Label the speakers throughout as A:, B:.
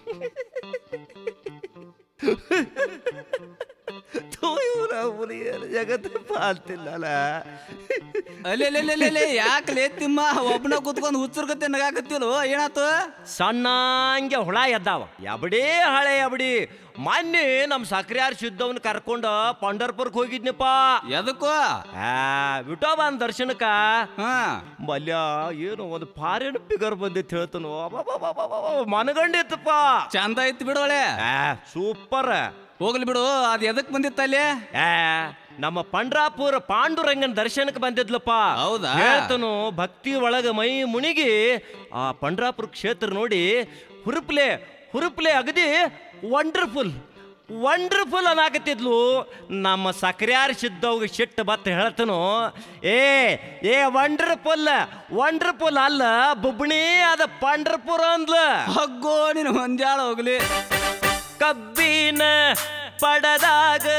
A: ಜಗತ್ತ ಪಾಲ್ತಿಲ್ಲಲ್ಲ
B: ಅಲ್ಲೇ ಯಾಕಲೇ ತಿಮ್ಮ ಒಬ್ಬನ ಕುತ್ಕೊಂಡು ಹುಚ್ಚರ್ಗತ್ತೆ ನಗಾಕತ್ತಿಲ್ವ ಏನಾತು
A: ಸಣ್ಣಂಗೆ ಹುಳ ಎದ್ದಾವ ಎಬಡಿ ಹಳೆ ಎಬಡಿ ಮೊನ್ನೆ ನಮ್ಮ ಸಕ್ರಿಯಾರ್ ಸಿದ್ದವನ್ ಕರ್ಕೊಂಡ ಪಂಡರ್ಪುರ್ಕ್ ಹೋಗಿದ್ನಪ್ಪ
B: ಎದಕ್ಕೋ
A: ಆ ವಿಠೋಬಾನ್ ದರ್ಶನಕ್ಕ
B: ಹಾ
A: ಮಲ್ಯ ಏನು ಒಂದು ಫಾರಿನ್ ಫಿಗರ್ ಬಂದಿತ್ತು ಹೇಳ್ತಾನು ಮನಗಂಡಿತ್ತಪ್ಪ
B: ಚಂದ ಐತಿ ಬಿಡೋಳೆ
A: ಆ ಸೂಪರ್
B: ಹೋಗ್ಲಿ ಬಿಡು ಅದ್ ಎದಕ್ ಬಂದಿತ್ತ ಅಲ್ಲಿ
A: ಆ ನಮ್ಮ ಪಂಡ್ರಾಪುರ ಪಾಂಡುರಂಗನ ದರ್ಶನಕ್ಕೆ ಬಂದಿದ್ಲಪ್ಪ
B: ಹೌದಾ?
A: ಹೇಳ್ತನು ಭಕ್ತಿ ಒಳಗ ಮೈ ಮುಣಿಗಿ ಆ ಪಂಡ್ರಾಪುರ ಕ್ಷೇತ್ರ ನೋಡಿ ಹುರುಪ್ಲೆ ಹುರುಪ್ಲೆ ಅಗದಿ ವಂಡರ್ಫುಲ್ ವಂಡರ್ಫುಲ್ ಅನ್ನಾಕತ್ತಿದ್ಲು ನಮ್ಮ ಸಕ್ರಿಯಾರ್ ಸಿದ್ದವ್ಗ ಶಿಟ್ಟು ಬತ್ತ ಹೇಳ್ತನು ಏ ಏ ವಂಡರ್ಫುಲ್ ವಂಡರ್ಫುಲ್ ಅಲ್ಲ ಬುಬ್ಣಿ ಅದ ಪಂಡ್ರಪುರ ಅಂದ್ಲ
B: ಹಗ್ಗೋ ನೀನು ಹೊಂದ್ಯಾಳ ಹೋಗ್ಲಿ
A: ಕಬ್ಬಿನ ಪಡದಾಗ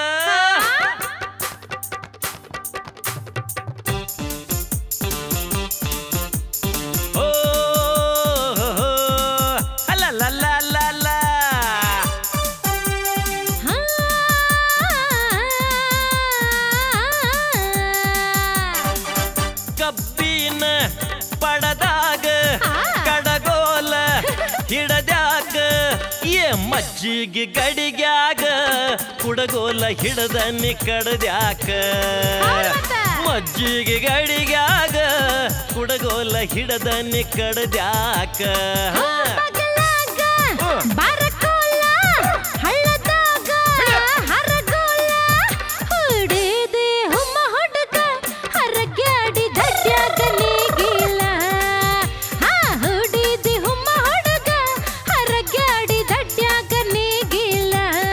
A: ಓ, ಅಲ್ಲಲ್ಲಲ್ಲಲ್ಲ. ಕಬ್ಬಿನ ಪಡದಾಗ ಕಡಗೋಲ ಹಿಡದ್ಯಾಕ ಏ ಮಜ್ಜಿಗೆ ಗಡಿಗ್ಯಾಗ ಕುಡಗೋಲ ಹಿಡದ ನಿ ಕಡದ್ಯಾಕ ಮಜ್ಜಿಗೆ ಗಡಿಗ್ಯಾಗ ಕುಡಗೋಲ ಹಿಡದ ನಿ ಕಡದ್ಯಾಕ
C: ಬರಕೋಲ ಹಳ್ಳದಾಗ ಹರಗೋಲ ಹುಡಿದೆ ಹುಮ್ಮ ಹುಡುಗ ಹರಗ್ಯಾಡಿ ದಡ್ಯಾಗ ನೇಗಿಲ ಹಾ ಹುಡಿದೆ ಹುಮ್ಮ ಹುಡುಗ ಹರಗ್ಯಾಡಿ ದಡ್ಯಾಗ ನೇಗಿಲ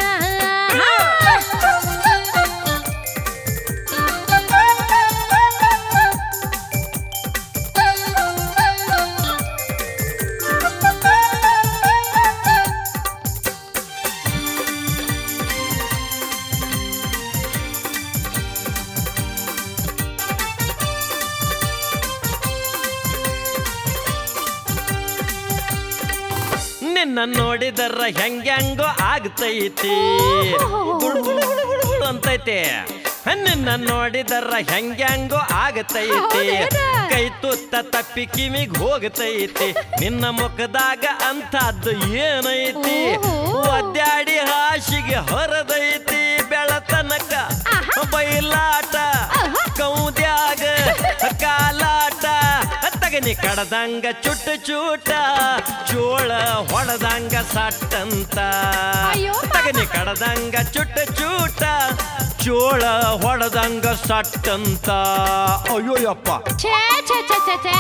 A: ನಿನ್ನ ನೋಡಿದರ ಹೆಂಗ್ಯಾಂಗೋ ಆಗ್ತೈತಿ ಗುಳು ಗುಳು ಗುಳು ಗುಳು ಗುಳು ಅಂತೈತಿ ನಿನ್ನ ನೋಡಿದರ ಹೆಂಗ್ಯಾಂಗೋ ಆಗತೈತಿ
C: ಹೌದೇನ?
A: ಕೈ ತುತ್ತ ತಪ್ಪಿ ಕಿವಿಗ್ ಹೋಗತೈತಿ ನಿನ್ನ ಮುಖದಾಗ ಅಂತದ್ದು ಏನೈತಿ
C: ಓಹೋ.
A: ಒದ್ಯಾಡಿ ಹಾಸಿಗೆ ಹೊರದೈತಿ ಬೆಳತನಕ ಬೈಲಾಟ ಕೌದ್ಯಾಗ ಕಾಲಾಟ ತಗನಿ ಕಡದಂಗ ಚುಟ್ಟ ಚೂಟ ಚೋಳ ಹೊಡೆದಂಗ ಸಟ್ಟಂತ
C: ಅಯ್ಯೋ ಪಾಪ.
A: ತಗನಿ ಕಡದಂಗ ಚುಟ್ಟ ಚೂಟ ಚೋಳ ಹೊಡೆದಂಗ ಸಟ್ಟಂತ ಅಯ್ಯೋ ಯಪ್ಪ
C: ಛೇ ಛೇ ಛೇ ಛೇ ಛೇ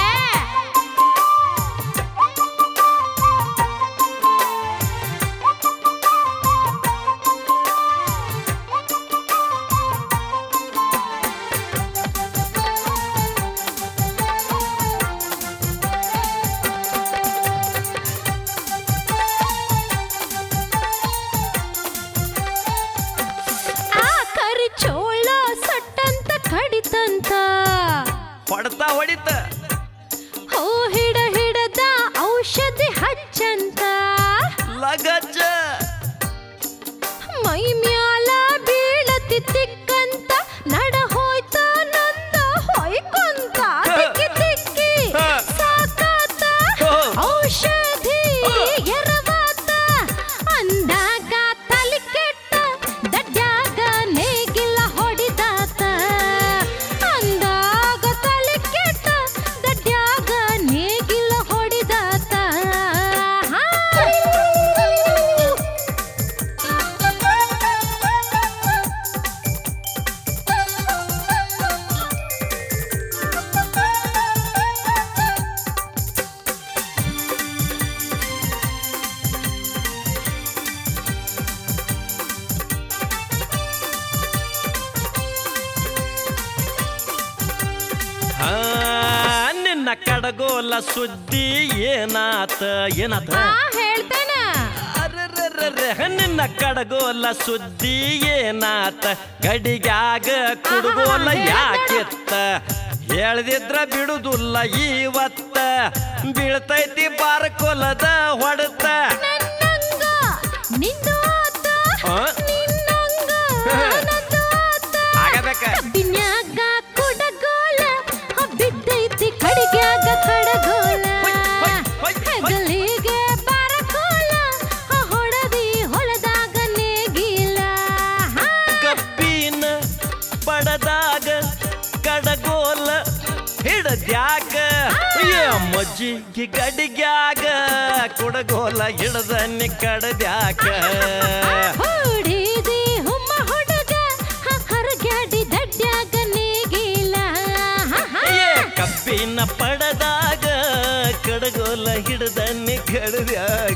C: ಆ ಕರಿ ಚೋಳ ಸಟ್ಟಂತ ಕಡಿತಂತ
A: ಹೊಡ್ತಾ ಹೊಡಿತ
C: ಹೋ ಹಿಡ ಹಿಡದ ಔಷಧಿ ಹಚ್ಚಂತ
A: ಲಗಜ್ಜ
C: ಮೈ ಮ್ಯಾಲ ಬೀಳತಿ ತಿಕ್ಕಂತ ನಡ ಹೋಯ್ತ ನಂದ ಹೊಯ್ಕೊಂತ ತಿಕ್ಕಿ ತಿಕ್ಕಿ
A: ಹಾ.
C: ಸಾಕಾತ
A: ಹೋ.
C: ಔಷಧಿ ಎರವಾತ ಅಂದಾಗ ತಲಿ ಕೆಟ್ಟ ದಡ್ಯಾಗ ನೇಗಿಲ್ಲ ಹೊಡಿದಾತ ಅಂದಾಗ ತಲಿ ಕೆಟ್ಟ ದಡ್ಯಾಗ ನೇಗಿಲ್ಲ ಹೊಡಿದಾತ ಹಾ.
A: ಹಾ, ನಿನ್ನ ಕಡಗೋಲ ಸುದ್ದಿ ಏನಾತ ಏನಾತ
C: ಹಾ ಹೇಳ್ತೇನ
A: ಅರೆರೆರೆರೆ, ನಿನ್ನ ಕಡಗೋಲ ಸುದ್ದಿ ಏನಾತ ಗಡಿಗ್ಯಾಗ ಕುಡುಗೋಲ ಯಾಕಿತ್ತ ಹೇಳ್ದಿದ್ರ ಬಿಡುದಿಲ್ಲ ಇವತ್ತ ಬೀಳ್ತೈತಿ ಬಾರ್ಕೊಲದ ಹೊಡೆತ
C: ನನ್ನ ನಿಂದು ಆತ
A: ಆ?
C: ನಿನ್ನಂಗ ನಂದು ಆತ
A: ಆಗಬೇಕ
C: ಕಬ್ಬಿನ್ಯಾಗ ಕುಡಗೋಲ ಆ ಬಿದ್ದೈತಿ ಕಡಿಗ್ಯಾಗ ಕಡಗೋಲ
A: ಹೊಯ್, ಹೊಯ್, ಹೊಯ್, ಹೊಯ್.
C: ಹೆಗಲಿಗೆ ಬರಕೋಲ ಆ ಹೊಡದಿ ಹೊಲದಾಗ ನೇಗಿಲ ಹಾ.
A: ಕಪ್ಪಿನ ಪಡದಾಗ ಕಡಗೋಲ ಹಿಡದ್ಯಾಕ ಏ ಮಜ್ಜಿಗೆ ಗಡಿಗ್ಯಾಗ ಕುಡಗೋಲ ಹಿಡದನ್ನಿ ಕಡದ್ಯಾಕ
C: ಹೊಡಿದಿ ಹುಮ್ಮ ಹುಡುಗ ಆ ಹರಗ್ಯಾಡಿ ದಡ್ಡ್ಯಾಗ ನೇಗಿಲ ಹಾ, ಹಾ.
A: ಏ ಕಪ್ಪಿನ ಪಡದಾಗ ಕಡಗೋಲ ಹಿಡದನ್ನಿ ಕಡದ್ಯಾಕ